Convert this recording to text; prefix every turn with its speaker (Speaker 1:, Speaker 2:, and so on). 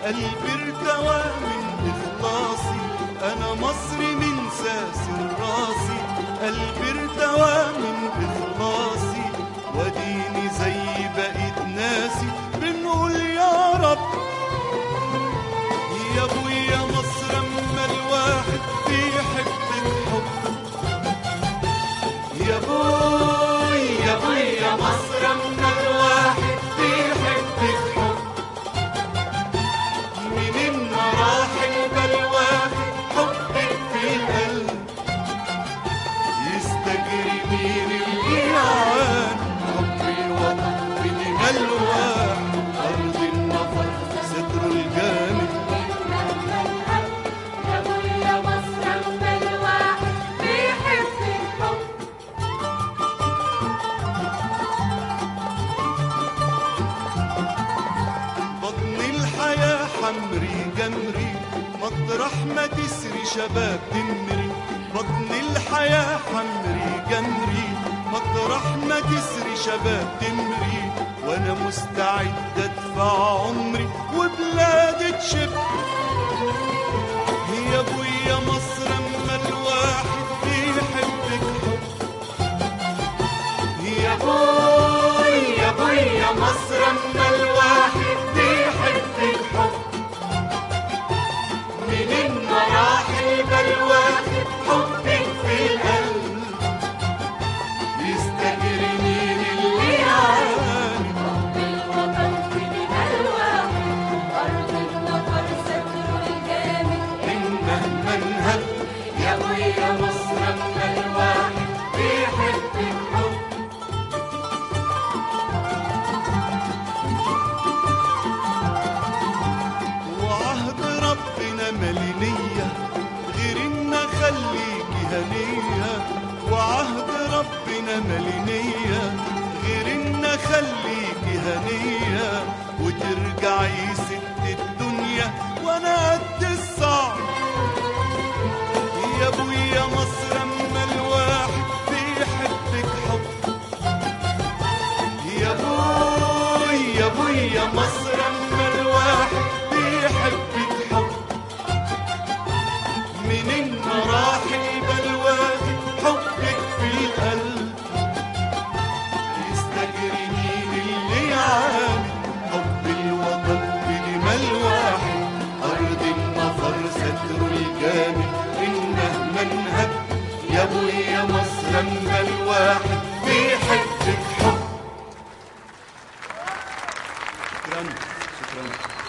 Speaker 1: قلبي ارتوى من إخلاصي أنا مصري من ساسر راسي قلبي ارتوى من إخلاصي وديني زي بقيت ناسي بنقول يا رب يا ابويا مصر اما الواحد بيحبك حب يا ابوي يا ابويا مصر اما الواحد بيحبك حب منين ما راح الواحد حبك في القلب يستجري مين اللي يعان حب الوطن من الواحد ارض النفر ستر الجامد
Speaker 2: يا ابويا مصر اما الواحد بيحب الحب
Speaker 1: بطن الحياة حمري جمري مطرح ما تسري شباب تمري بطن الحياة حمري جمري مطرح ما تسري شباب تمري وانا مستعد ادفع عمري وبلادي تشب يا ابويا مصر اما الواحد بيحبك حب يا ابوي يا ابويا مصر اما الواحد بيحبك حب من المراحل بالواحد حبك في القلب يستجري مين اللي يعاني
Speaker 2: الوطن في دماء الواحد أرض النفر ستر الجامد
Speaker 1: إن مهما انهب
Speaker 2: يا ابويا مصر اما الواحد بيحبك حب
Speaker 1: وعهد ربنا ملينية غير ان خليكي هنية وعهد ربنا ملينية غير ان خليكي هنية وترجعي ست الدنيا وانا قد الصعب يا ابويا مصر اما الواحد بيحبك حب يا ابوي يا ابويا مصر اما الواحد بيحبك حب من المراحل بالواحد حبك في القلب يستجري مين اللي يعاني حب الوطن بدماء الواحد ارض النفر ستر الجامد انه منهب يا ابويا مصر اما الواحد بيحبك حب شكرا شكرا